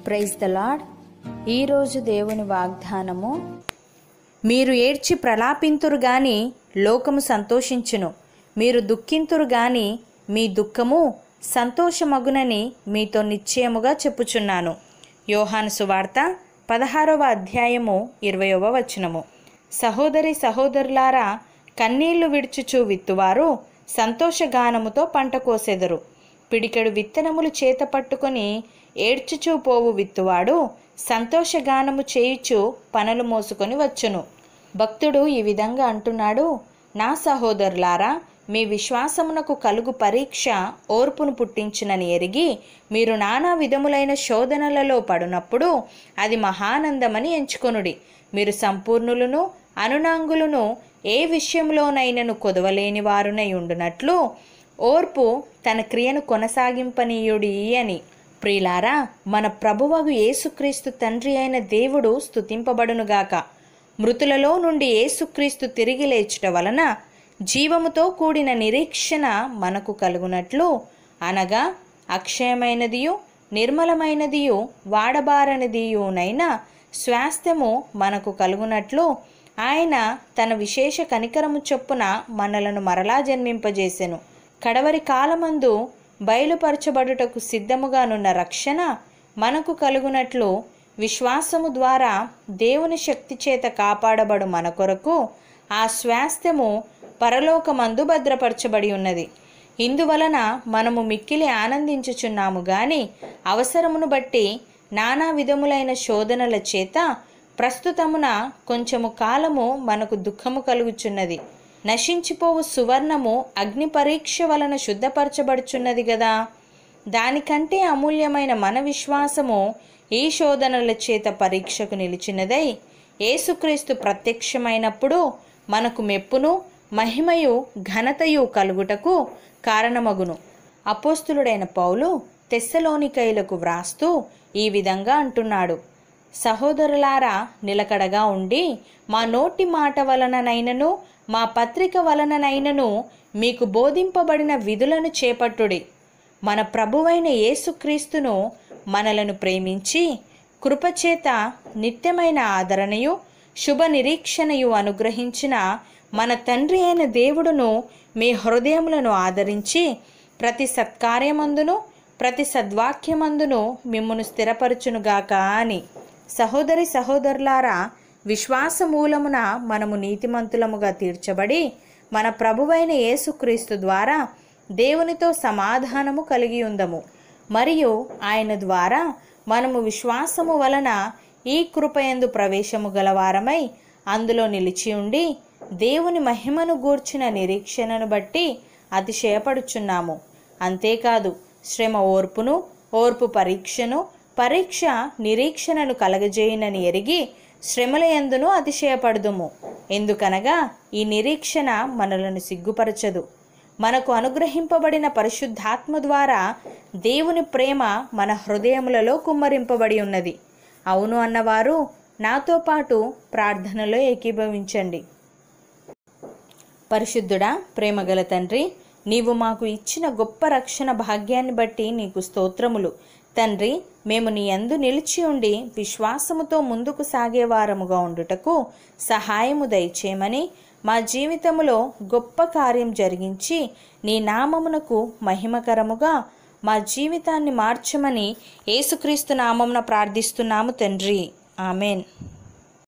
praise the lord ఈరోజు దేవుని వాగ్దానము మీరు ఏడ్చి ప్రలాపింతురు గాని లోకము సంతోషించును మీరు దుఃఖింతురు గాని మీ దుఃఖము సంతోషమగునని మీతో నిశ్చయముగా చెప్పుచున్నాను యోహాను సువార్త పదహారవ అధ్యాయము ఇరవయవ వచనము సహోదరి సహోదరులారా కన్నీళ్లు విడుచుచు విత్తువారు సంతోషగానముతో పంట కోసెదరు పిడికెడు విత్తనములు చేత పట్టుకొని ఏడ్చుచూ పోవు విత్తువాడు సంతోషగానము చేయుచు పనులు మోసుకొని వచ్చును భక్తుడు ఈ విధంగా అంటున్నాడు నా సహోదరులారా మీ విశ్వాసమునకు కలుగు పరీక్ష ఓర్పును పుట్టించునని ఎరిగి మీరు నానా విధములైన శోధనలలో పడునప్పుడు అది మహానందమని ఎంచుకొనుడి మీరు సంపూర్ణులను అనునాంగులను ఏ విషయంలోనైనను కొదవలేని వారునై ఉండునట్లు ఓర్పు తన క్రియను కొనసాగింపనీయుడి అని ప్రియులారా మన ప్రభువగు యేసుక్రీస్తు తండ్రి అయిన దేవుడు స్తుతింపబడునుగాక మృతులలో నుండి యేసుక్రీస్తు తిరిగి లేచుట వలన జీవముతో కూడిన నిరీక్షణ మనకు కలుగునట్లు అనగా అక్షయమైనదియు నిర్మలమైనదియు వాడబారనిదియునైన స్వాస్థ్యము మనకు కలుగునట్లు ఆయన తన విశేష కనికరము చొప్పున మనలను మరలా జన్మింపజేసెను కడవరి కాలమందు బయలుపరచబడుటకు సిద్ధముగానున్న రక్షణ మనకు కలుగునట్లు విశ్వాసము ద్వారా దేవుని శక్తి చేత కాపాడబడు మన కొరకు ఆ స్వాస్థ్యము పరలోకమందు భద్రపరచబడి ఉన్నది ఇందువలన మనము మిక్కిలి ఆనందించుచున్నాము గాని అవసరమును బట్టి నానా విధములైన శోధనల చేత ప్రస్తుతమున కొంచెము కాలము మనకు దుఃఖము కలుగుచున్నది నశించిపోవు సువర్ణము అగ్ని పరీక్ష వలన శుద్ధపరచబడుచున్నది గదా దానికంటే అమూల్యమైన మన విశ్వాసము ఈ శోధనల చేత పరీక్షకు నిలిచినదై యేసుక్రీస్తు ప్రత్యక్షమైనప్పుడు మనకు మెప్పును మహిమయు ఘనతయు కలుగుటకు కారణమగును అపోస్తులుడైన పౌలు తెస్సలోనికైలకు వ్రాస్తూ ఈ విధంగా అంటున్నాడు సహోదరులారా నిలకడగా ఉండి మా నోటి మాట వలననైనను మా పత్రిక వలననైనను మీకు బోధింపబడిన విధులను చేపట్టుడి మన ప్రభువైన యేసుక్రీస్తును మనలను ప్రేమించి కృపచేత నిత్యమైన ఆదరణయు శుభ నిరీక్షణయు అనుగ్రహించిన మన తండ్రి అయిన దేవుడును మీ హృదయములను ఆదరించి ప్రతి సత్కార్యమందును ప్రతి సద్వాక్యమందును మిమ్మును స్థిరపరచునుగాక అని సహోదరి సహోదరులారా విశ్వాస మూలమున మనము నీతిమంతులముగా తీర్చబడి మన ప్రభువైన యేసుక్రీస్తు ద్వారా దేవునితో సమాధానము కలిగి ఉందము మరియు ఆయన ద్వారా మనము విశ్వాసము వలన ఈ కృపయందు ప్రవేశము గలవారమై అందులో నిలిచి ఉండి దేవుని మహిమను గూర్చిన నిరీక్షణను బట్టి అతిశయపడుచున్నాము అంతేకాదు శ్రమ ఓర్పును ఓర్పు పరీక్షను పరీక్ష నిరీక్షణను కలగజేయునని ఎరిగి శ్రమల ఎందును అతిశయపడదుము ఎందుకనగా ఈ నిరీక్షణ మనలను సిగ్గుపరచదు మనకు అనుగ్రహింపబడిన పరిశుద్ధాత్మ ద్వారా దేవుని ప్రేమ మన హృదయములలో కుమ్మరింపబడి ఉన్నది అవును అన్నవారు నాతో పాటు ప్రార్థనలో ఏకీభవించండి పరిశుద్ధుడా ప్రేమగల తండ్రి నీవు మాకు ఇచ్చిన గొప్ప రక్షణ భాగ్యాన్ని బట్టి నీకు స్తోత్రములు తండ్రి మేము నీ యందు నిలిచి ఉండి విశ్వాసముతో ముందుకు సాగేవారముగా ఉండుటకు సహాయము దయచేయమని మా జీవితములో గొప్ప కార్యం జరిగించి నీ నామమునకు మహిమకరముగా మా జీవితాన్ని మార్చమని యేసుక్రీస్తు నామమున ప్రార్థిస్తున్నాము తండ్రి ఆమెన్